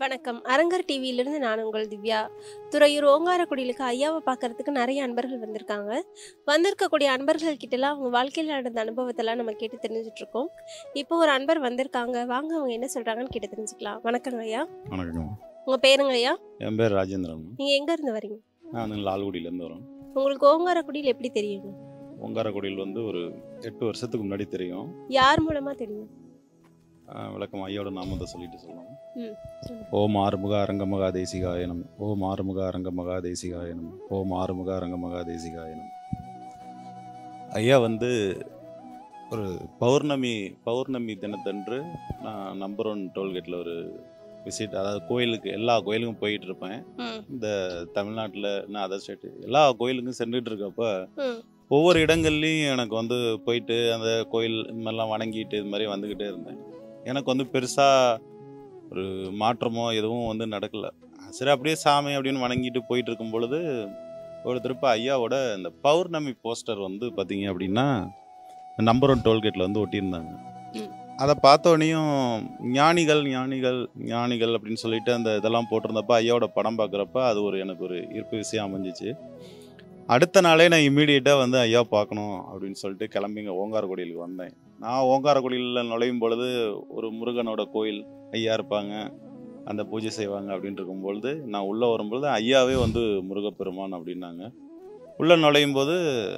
வணக்கம் அரங்கர் டிவியிலிருந்து நான் உங்கள் திவ்யா துறையூர் ஓங்காரக்குடியிலுக்கு ஐயாவை பார்க்கறதுக்கு நிறைய அன்பர்கள் வந்திருக்காங்க வந்திருக்கக்கூடிய அன்பர்கள் கிட்டலாம் அவங்க வாழ்க்கையில் நடந்த அனுபவத்தெல்லாம் நம்ம கேட்டு தெரிஞ்சுட்டு இருக்கோம் இப்போ ஒரு அன்பர் வந்திருக்காங்க வாங்க அவங்க என்ன சொல்றாங்கன்னு கேட்டு தெரிஞ்சுக்கலாம் வணக்கங்க ஐயா வணக்கம் உங்க பேருங்க ஐயா என் பேர் ராஜேந்திரன் நீங்க எங்க இருந்து வரீங்க நான் வந்து லால்குடியிலேருந்து வரேன் உங்களுக்கு ஓங்காரக்குடியில் எப்படி தெரியுங்க ஓங்காரக்குடியில் வந்து ஒரு எட்டு வருஷத்துக்கு முன்னாடி தெரியும் யார் மூலமா தெரியும் ஆஹ் விளக்கம் ஐயோட நாமத்தை சொல்லிட்டு சொல்லலாம் ம், சொல்லுங்க. ஓம் ஆறுமுக அரங்க மகா தேசிகாயனம் ஓம் ஆறுமுக அரங்க மகா தேசிகாயனம் ஓம் ஆறுமுக அரங்க மகா தேசிகாயனம் ஐயா வந்து ஒரு பௌர்ணமி பௌர்ணமி தினத்தன்று நான் நம்பர் ஒன் டோல்கேட்டில் ஒரு விசிட் அதாவது கோயிலுக்கு எல்லா கோயிலுக்கும் போயிட்டு இருப்பேன் ம், இந்த தமிழ்நாட்டில் நான் அதர் ஸ்டேட்டு எல்லா கோயிலுக்கும் சென்றுட்டு இருக்கப்ப ம், ஒவ்வொரு இடங்கள்லையும் எனக்கு வந்து போயிட்டு அந்த கோயில் இந்த மாதிரிலாம் வணங்கிட்டு இது மாதிரி வந்துக்கிட்டே இருந்தேன் எனக்கு வந்து பெருசாக ஒரு மாற்றமோ எதுவும் வந்து நடக்கல சரி அப்படியே சாமி அப்படின்னு வணங்கிட்டு போயிட்டு இருக்கும் பொழுது ஒரு திருப்ப ஐயாவோட இந்த பௌர்ணமி போஸ்டர் வந்து பார்த்தீங்க அப்படின்னா நம்பர் ஒன் டோல்கேட்டில் வந்து ஒட்டியிருந்தாங்க ம். அதை பார்த்தோன்னையும் ஞானிகள் ஞானிகள் ஞானிகள் அப்படின்னு சொல்லிட்டு அந்த இதெல்லாம் போட்டிருந்தப்ப ஐயாவோட படம் பார்க்குறப்ப அது ஒரு எனக்கு ஒரு ஈர்ப்பு விஷயம் அமைஞ்சிச்சு அடுத்த நாளே நான் இம்மீடியட்டாக வந்து ஐயா பார்க்கணும் அப்படின்னு சொல்லிட்டு கிளம்பிங்க ஓங்காரக்குடியிலுக்கு வந்தேன் நான் ஓங்காரக்குடியில் நுழையும் பொழுது ஒரு முருகனோட கோயில் ஐயா இருப்பாங்க அந்த பூஜை செய்வாங்க அப்படின்னு இருக்கும் பொழுது நான் உள்ளே வரும்பொழுது ஐயாவே வந்து முருகப்பெருமான் அப்படின்னாங்க உள்ளே நுழையும் போது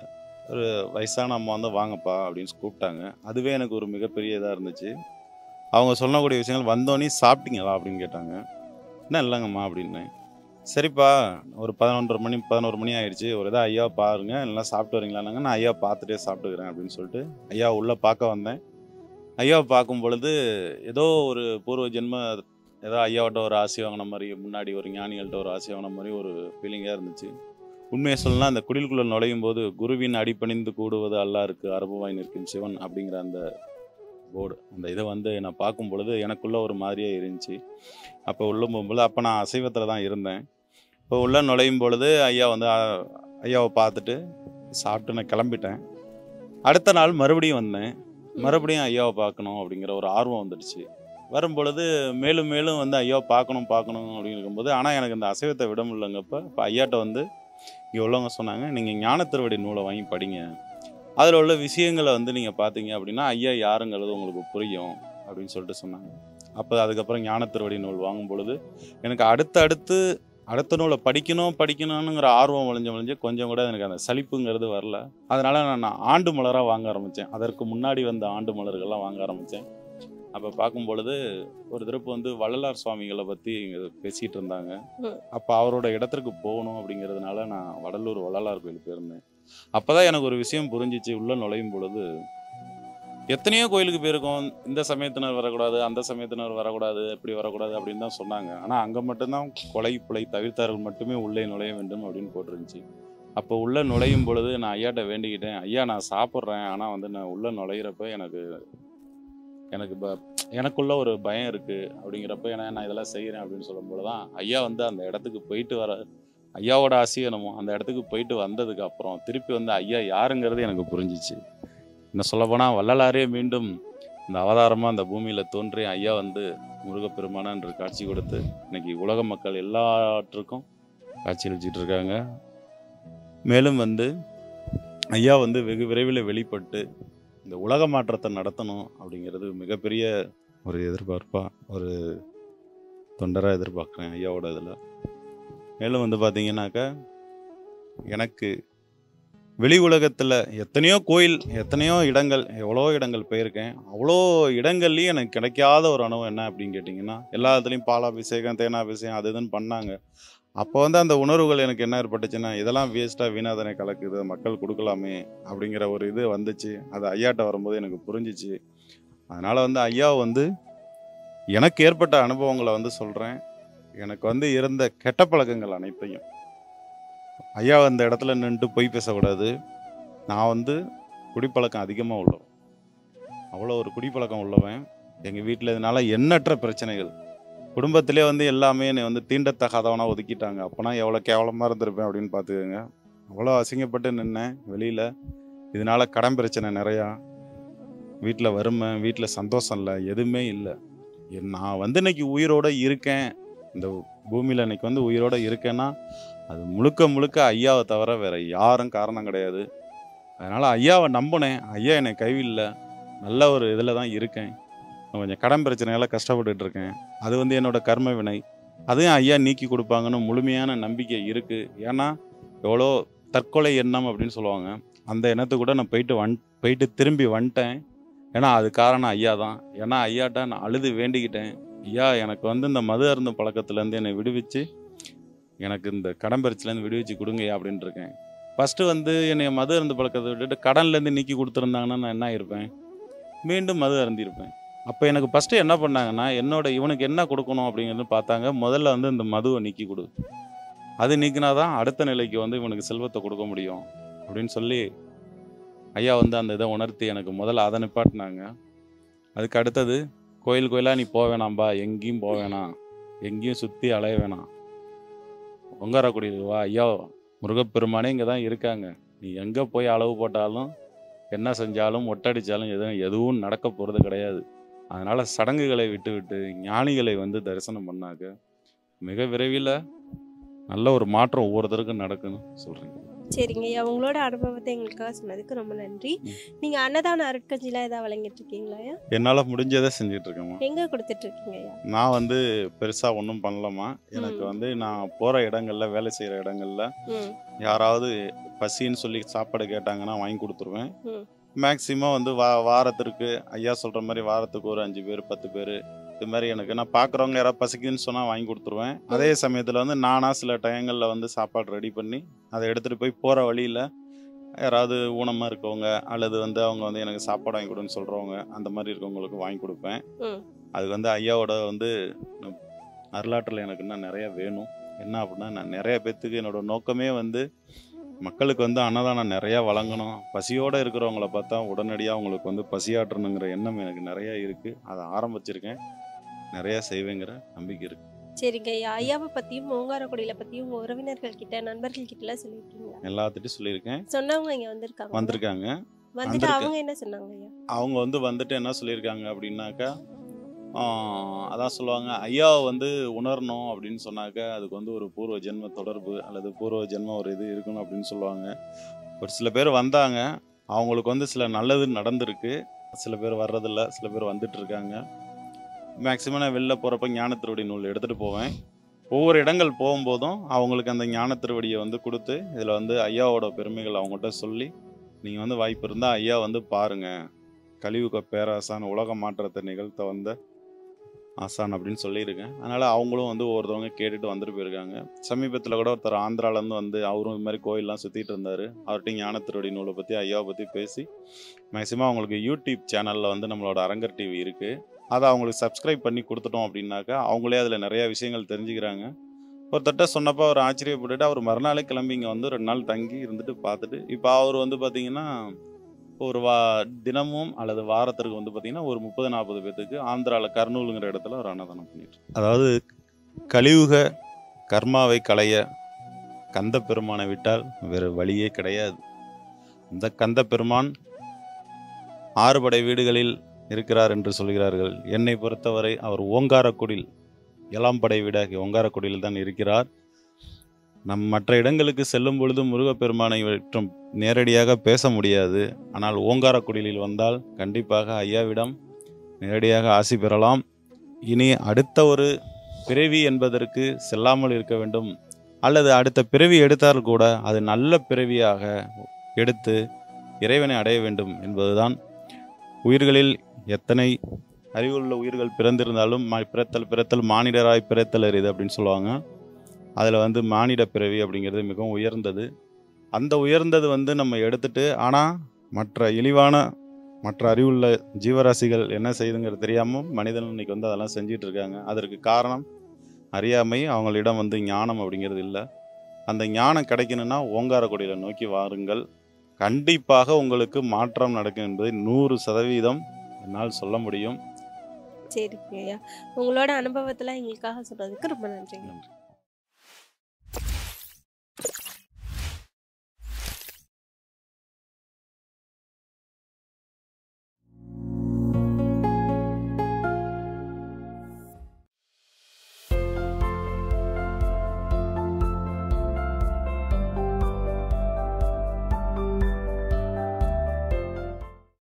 ஒரு வயசான அம்மா வந்து வாங்கப்பா அப்படின்னு கூப்பிட்டாங்க அதுவே எனக்கு ஒரு மிகப்பெரிய இதாக இருந்துச்சு அவங்க சொல்லக்கூடிய விஷயங்கள் வந்தோடனே சாப்பிட்டீங்களா அப்படின்னு கேட்டாங்க என்ன இல்லைங்கம்மா அப்படின்னேன் சரிப்பா ஒரு பதினொன்றரை மணி பதினோரு மணி ஆயிடுச்சு ஒரு இதாக ஐயா பாருங்க இல்லைனா சாப்பிட்டு வரீங்களான்னாங்க நான் ஐயா பார்த்துட்டே சாப்பிட்டுக்கிறேன் அப்படின்னு சொல்லிட்டு ஐயா உள்ளே பார்க்க வந்தேன் ஐயாவை பார்க்கும் பொழுது ஏதோ ஒரு பூர்வ ஜென்ம ஏதோ ஐயாவிட்ட ஒரு ஆசை வாங்கின மாதிரி முன்னாடி ஒரு ஞானிகள்கிட்ட ஒரு ஆசை வாங்கின மாதிரி ஒரு ஃபீலிங்காக இருந்துச்சு உண்மையை சொல்லலாம் அந்த குடிலுக்குள்ளே நுழையும் போது குருவின் அடிபணிந்து கூடுவது அல்லா இருக்கு அரபுவாய் நிற்கும் சிவன் அப்படிங்கிற அந்த போர்டு அந்த இதை வந்து நான் பார்க்கும் பொழுது எனக்குள்ள ஒரு மாதிரியே இருந்துச்சு அப்போ உள்ள போகும்போது அப்போ நான் அசைவத்தில் தான் இருந்தேன் இப்போ உள்ள நுழையும் பொழுது ஐயா வந்து ஆ, ஐயாவை பார்த்துட்டு சாப்பிட்டு நான் கிளம்பிட்டேன் அடுத்த நாள் மறுபடியும் வந்தேன் மறுபடியும் ஐயாவை பார்க்கணும் அப்படிங்கிற ஒரு ஆர்வம் வந்துடுச்சு வரும் பொழுது மேலும் மேலும் வந்து ஐயாவை பார்க்கணும் பார்க்கணும் அப்படின்னு இருக்கும்போது ஆனால் எனக்கு இந்த அசைவத்தை விட முடியலங்கப்ப இப்போ ஐயாட்ட வந்து இங்கே உள்ளவங்க சொன்னாங்க நீங்கள் ஞான திருவடி நூலை வாங்கி படிங்க அதில் உள்ள விஷயங்களை வந்து நீங்கள் பார்த்தீங்க அப்படின்னா ஐயா யாருங்கிறது உங்களுக்கு புரியும் அப்படின்னு சொல்லிட்டு சொன்னாங்க அப்போ அதுக்கப்புறம் ஞான திருவடி நூல் வாங்கும் பொழுது எனக்கு அடுத்து அடுத்து அடுத்த நூலை படிக்கணும் படிக்கணுங்கிற ஆர்வம் விளைஞ்சு விளைஞ்சு கொஞ்சம் கூட எனக்கு அந்த சலிப்புங்கிறது வரல அதனால நான் நான் ஆண்டு மலராக வாங்க ஆரம்பித்தேன் அதற்கு முன்னாடி வந்த ஆண்டு மலர்கள்லாம் வாங்க ஆரம்பித்தேன் அப்போ பார்க்கும் பொழுது ஒரு திருப்பு வந்து வள்ளலார் சுவாமிகளை பற்றி இங்கே பேசிகிட்டு இருந்தாங்க ம். அப்போ அவரோட இடத்திற்கு போகணும் அப்படிங்கிறதுனால நான் வடலூர் வள்ளலார் கோயில் போயிருந்தேன் அப்போ தான் எனக்கு ஒரு விஷயம் புரிஞ்சிச்சு உள்ளே நுழையும் பொழுது எத்தனையோ கோயிலுக்கு போயிருக்கோம் இந்த சமயத்தினர் வரக்கூடாது அந்த சமயத்தினர் வரக்கூடாது இப்படி வரக்கூடாது அப்படின்னு தான் சொன்னாங்க ஆனால் அங்கே மட்டும்தான் கொலை புலை தவிர்த்தார்கள் மட்டுமே உள்ளே நுழைய வேண்டும் அப்படின்னு போட்டிருந்துச்சு அப்போ உள்ளே நுழையும் பொழுது நான் ஐயாட்ட வேண்டிக்கிட்டேன் ஐயா நான் சாப்பிட்றேன் ஆனால் வந்து நான் உள்ளே நுழையிறப்ப எனக்கு எனக்கு ப எனக்குள்ள ஒரு பயம் இருக்குது அப்படிங்கிறப்ப ஏன்னா நான் இதெல்லாம் செய்கிறேன் அப்படின்னு சொல்லும்போது தான் ஐயா வந்து அந்த இடத்துக்கு போயிட்டு வர ஐயாவோட ஆசையனமோ அந்த இடத்துக்கு போயிட்டு வந்ததுக்கு அப்புறம் திருப்பி வந்து ஐயா யாருங்கிறது எனக்கு புரிஞ்சிச்சு இன்னும் சொல்லப்போனால் வள்ளலாரே மீண்டும் இந்த அவதாரமாக அந்த பூமியில் தோன்றி ஐயா வந்து முருகப்பெருமானா என்று காட்சி கொடுத்து இன்னைக்கு உலக மக்கள் எல்லாற்றுக்கும் காட்சி அளிச்சிட்டு இருக்காங்க மேலும் வந்து ஐயா வந்து வெகு விரைவில் வெளிப்பட்டு இந்த உலக மாற்றத்தை நடத்தணும் அப்படிங்கிறது மிகப்பெரிய ஒரு எதிர்பார்ப்பா ஒரு தொண்டராக எதிர்பார்க்குறேன் ஐயாவோட இதில் மேலும் வந்து பார்த்தீங்கன்னாக்கா எனக்கு வெளி உலகத்தில் எத்தனையோ கோயில் எத்தனையோ இடங்கள் எவ்வளோ இடங்கள் போயிருக்கேன் அவ்வளோ இடங்கள்லையும் எனக்கு கிடைக்காத ஒரு அனுபவம் என்ன அப்படின்னு கேட்டிங்கன்னா எல்லா இடத்துலையும் பாலாபிஷேகம் தேனாபிஷேகம் அது இதுன்னு பண்ணாங்க அப்போ வந்து அந்த உணர்வுகள் எனக்கு என்ன ஏற்பட்டுச்சுன்னா இதெல்லாம் வேஸ்ட்டாக வீணாதனை கலக்குது மக்கள் கொடுக்கலாமே அப்படிங்கிற ஒரு இது வந்துச்சு அது ஐயாட்ட வரும்போது எனக்கு புரிஞ்சிச்சு அதனால் வந்து ஐயா வந்து எனக்கு ஏற்பட்ட அனுபவங்களை வந்து சொல்கிறேன் எனக்கு வந்து இருந்த கெட்ட பழக்கங்கள் அனைத்தையும் ஐயா அந்த இடத்துல நின்றுட்டு பொய் பேசக்கூடாது நான் வந்து குடிப்பழக்கம் அதிகமாக உள்ளவன் அவ்வளோ ஒரு குடிப்பழக்கம் உள்ளவன் எங்கள் வீட்டில் இதனால எண்ணற்ற பிரச்சனைகள் குடும்பத்திலே வந்து எல்லாமே என்னை வந்து தீண்டத்தகாதவனாக ஒதுக்கிட்டாங்க அப்போனா எவ்வளோ கேவலமாக இருந்திருப்பேன் அப்படின்னு பார்த்துக்கோங்க அவ்வளோ அசிங்கப்பட்டு நின்னேன் வெளியில் இதனால கடன் பிரச்சனை நிறையா வீட்டில் வறுமை வீட்டில் சந்தோஷம் இல்லை எதுவுமே இல்லை நான் வந்து இன்னைக்கு உயிரோட இருக்கேன் இந்த பூமியில் இன்னைக்கு வந்து உயிரோட இருக்கேன்னா அது முழுக்க முழுக்க ஐயாவை தவிர வேற யாரும் காரணம் கிடையாது அதனால் ஐயாவை நம்பினேன் ஐயா என்னை கைவில்லை நல்ல ஒரு இதில் தான் இருக்கேன் நான் கொஞ்சம் கடன் பிரச்சனையால கஷ்டப்பட்டுட்டு இருக்கேன் அது வந்து என்னோட கர்ம வினை அதையும் ஐயா நீக்கி கொடுப்பாங்கன்னு முழுமையான நம்பிக்கை இருக்குது ஏன்னா எவ்வளோ தற்கொலை எண்ணம் அப்படின்னு சொல்லுவாங்க அந்த எண்ணத்துக்கு கூட நான் போயிட்டு வன் போயிட்டு திரும்பி வந்துட்டேன் ஏன்னா அது காரணம் ஐயா தான் ஏன்னா ஐயாட்ட நான் அழுது வேண்டிக்கிட்டேன் ஐயா எனக்கு வந்து இந்த மது அருந்தும் பழக்கத்துலேருந்து என்னை விடுவிச்சு எனக்கு இந்த கடன் பிரச்சனைலேருந்து விடுவிச்சு கொடுங்கய்யா அப்படின்ட்டு இருக்கேன் ஃபஸ்ட்டு வந்து என்னை மது அருந்து பழக்கத்தை விட்டுட்டு கடன்லேருந்து நீக்கி கொடுத்துருந்தாங்கன்னா நான் என்ன இருப்பேன் மீண்டும் மது அருந்திருப்பேன் அப்போ எனக்கு ஃபஸ்ட்டு என்ன பண்ணாங்கன்னா என்னோட இவனுக்கு என்ன கொடுக்கணும் அப்படிங்கிறது பார்த்தாங்க முதல்ல வந்து இந்த மதுவை நீக்கி கொடு அது நீக்கினா தான் அடுத்த நிலைக்கு வந்து இவனுக்கு செல்வத்தை கொடுக்க முடியும் அப்படின்னு சொல்லி ஐயா வந்து அந்த இதை உணர்த்தி எனக்கு முதல்ல அதை நிப்பாட்டினாங்க அதுக்கு அடுத்தது கோயில் கோயிலாக நீ போக வேணாம்பா எங்கேயும் போக வேணாம் எங்கேயும் சுற்றி அலைய வேணாம் ஒங்காரக்குடியில் வா ஐயா முருகப்பெருமானே இங்கே தான் இருக்காங்க நீ எங்கே போய் அளவு போட்டாலும் என்ன செஞ்சாலும் ஒட்டடிச்சாலும் எதுவும் எதுவும் நடக்க போகிறது கிடையாது அதனால் சடங்குகளை விட்டு விட்டு ஞானிகளை வந்து தரிசனம் பண்ணாக்க மிக விரைவில் நல்ல ஒரு மாற்றம் ஒவ்வொருத்தருக்கும் நடக்குன்னு சொல்கிறேங்க சரிங்க ஐயா உங்களோட அனுபவத்தை எங்களுக்காக சொன்னதுக்கு ரொம்ப நன்றி ம். நீங்க அன்னதான அருட்கஞ்சிலாம் ஏதாவது வழங்கிட்டு இருக்கீங்களா ஐயா என்னால் முடிஞ்சதை செஞ்சுட்டு இருக்கேம்மா எங்க கொடுத்துட்டு இருக்கீங்க ஐயா நான் வந்து பெருசாக ஒன்றும் பண்ணலம்மா எனக்கு ம். வந்து நான் போகிற இடங்கள்ல வேலை செய்கிற இடங்கள்ல ம் யாராவது பசின்னு சொல்லி சாப்பாடு கேட்டாங்கன்னா வாங்கி கொடுத்துருவேன் ம். மேக்ஸிமம் வந்து வா வாரத்திற்கு ஐயா சொல்கிற மாதிரி வாரத்துக்கு ஒரு அஞ்சு பேர் பத்து பேர் இது மாதிரி எனக்கு நான் பார்க்குறவங்க யாராவது பசிக்குன்னு சொன்னால் வாங்கி கொடுத்துருவேன் அதே சமயத்தில் வந்து நானாக சில டயங்களில் வந்து சாப்பாடு ரெடி பண்ணி அதை எடுத்துகிட்டு போய் போகிற வழியில் யாராவது ஊனமாக இருக்கவங்க அல்லது வந்து அவங்க வந்து எனக்கு சாப்பாடு வாங்கி கொடுன்னு சொல்கிறவங்க அந்த மாதிரி இருக்கவங்களுக்கு வாங்கி கொடுப்பேன் ம். அது வந்து ஐயாவோட வந்து வரலாற்றில் எனக்கு இன்னும் நிறைய வேணும் என்ன அப்படின்னா நான் நிறைய பேர்த்துக்கு என்னோட நோக்கமே வந்து மக்களுக்கு வந்து அன்னதானம் நிறையா வழங்கணும் பசியோடு இருக்கிறவங்கள பார்த்தா உடனடியாக அவங்களுக்கு வந்து பசியாற்றணுங்கிற எண்ணம் எனக்கு நிறையா இருக்குது அதை ஆரம்பிச்சிருக்கேன் நிறையா செய்வேங்கிற நம்பிக்கை இருக்குது சரிங்க ஐயா ஐயாவை பத்தியும் ஓங்காரக்குடியில பத்தியும் உங்க உறவினர்கள் கிட்ட நண்பர்கள் கிட்ட எல்லாம் சொல்லியிருக்கீங்களா எல்லாத்துட்டும் சொல்லியிருக்கேன் சொன்னவங்க இங்க வந்திருக்காங்க வந்திருக்காங்க வந்துட்டு வந்திருக்கு. அவங்க என்ன சொன்னாங்க ஐயா அவங்க வந்து வந்துட்டு என்ன சொல்லியிருக்காங்க அப்படின்னாக்கா ஆஹ், அதான் சொல்லுவாங்க ஐயாவை வந்து உணரணும் அப்படின்னு சொன்னாக்க அதுக்கு வந்து ஒரு பூர்வ ஜென்ம தொடர்பு அல்லது பூர்வ ஜென்ம ஒரு இது இருக்கணும் அப்படின்னு சொல்லுவாங்க ஒரு சில பேர் வந்தாங்க அவங்களுக்கு வந்து சில நல்லது நடந்திருக்கு சில பேர் வர்றதில்ல சில பேர் வந்துட்டு இருக்காங்க மேக்சிமம் நான் வெளில போகிறப்ப ஞானத்திருவடி நூல் எடுத்துகிட்டு போவேன் ஒவ்வொரு இடங்கள் போகும்போதும் அவங்களுக்கு அந்த ஞானத்திருவடியை வந்து கொடுத்து இதில் வந்து ஐயாவோட பெருமைகள் அவங்ககிட்ட சொல்லி நீங்கள் வந்து வாய்ப்பு இருந்தால் ஐயா வந்து பாருங்கள் கலியுக பேராசான் உலக மாற்றத்தை நிகழ்த்த வந்த ஆசான் அப்படின்னு சொல்லியிருக்கேன் அதனால் அவங்களும் வந்து ஒவ்வொருத்தவங்க கேட்டுட்டு வந்துட்டு போயிருக்காங்க சமீபத்தில் கூட ஒருத்தர் ஆந்திராலேருந்து வந்து அவரும் இது மாதிரி கோயிலெலாம் சுற்றிட்டு இருந்தார் அவர்கிட்ட ஞானத்திருவடி நூலை பற்றி ஐயாவை பற்றி பேசி மேக்ஸிமம் அவங்களுக்கு யூடியூப் சேனலில் வந்து நம்மளோட அரங்கர் டிவி இருக்குது அதை அவங்களுக்கு சப்ஸ்கிரைப் பண்ணி கொடுத்துட்டோம் அப்படின்னாக்கா அவங்களே அதில் நிறையா விஷயங்கள் தெரிஞ்சுக்கிறாங்க ஒருத்தட்ட சொன்னப்போ அவர் ஆச்சரியப்பட்டுட்டு அவர் மறுநாளே கிளம்பி இங்கே வந்து ரெண்டு நாள் தங்கி இருந்துட்டு பார்த்துட்டு இப்போ அவர் வந்து பார்த்தீங்கன்னா ஒரு வா தினமும் அல்லது வாரத்திற்கு வந்து பார்த்தீங்கன்னா ஒரு முப்பது நாற்பது பேத்துக்கு ஆந்திராவில் கர்னூலுங்கிற இடத்துல ஒரு அன்னதானம் பண்ணிட்டு இருக்கு. அதாவது கலியுக கர்மாவை களைய கந்த பெருமானை விட்டால் வேறு வழியே கிடையாது இந்த கந்த பெருமான் ஆறுபடை வீடுகளில் இருக்கிறார் என்று சொல்கிறார்கள் என்னை பொறுத்தவரை அவர் ஓங்காரக்குடில் ஏழாம் படை வீடாகி ஓங்காரக்குடியில் தான் இருக்கிறார் நம் மற்ற இடங்களுக்கு செல்லும் பொழுது முருகப்பெருமானை மற்றும் நேரடியாக பேச முடியாது ஆனால் ஓங்காரக்குடிலில் வந்தால் கண்டிப்பாக ஐயாவிடம் நேரடியாக ஆசி பெறலாம் இனி அடுத்த ஒரு பிறவி என்பதற்கு செல்லாமல் இருக்க வேண்டும் அல்லது அடுத்த பிறவி எடுத்தால் கூட அது நல்ல பிறவியாக எடுத்து இறைவனை அடைய வேண்டும் என்பதுதான் உயிர்களில் எத்தனை அறிவுள்ள உயிர்கள் பிறந்திருந்தாலும் ம- பிறத்தல் பிறத்தல் மானிடராய் பிறத்தல் அரிது அப்படின்னு சொல்லுவாங்க அதில் வந்து மானிட பிறவி அப்படிங்கிறது மிகவும் உயர்ந்தது அந்த உயர்ந்தது வந்து நம்ம எடுத்துட்டு ஆனால் மற்ற இழிவான மற்ற அறிவுள்ள ஜீவராசிகள் என்ன செய்யுதுங்கிறது தெரியாமல் மனிதன் இன்னைக்கு வந்து அதெல்லாம் செஞ்சிட்டு இருக்காங்க அதற்கு காரணம் அறியாமை அவங்களிடம் வந்து ஞானம் அப்படிங்கிறது இல்லை அந்த ஞானம் கிடைக்கணும்னா ஓங்காரக்குடியில நோக்கி வாருங்கள் கண்டிப்பாக உங்களுக்கு மாற்றம் நடக்கும் என்பதை நூறு சதவீதம் என்னால் சொல்ல முடியும் சரிங்க ஐயா உங்களோட அனுபவத்தெல்லாம் எங்களுக்காக சொன்னதுக்கு ரொம்ப நன்றிங்க நன்றி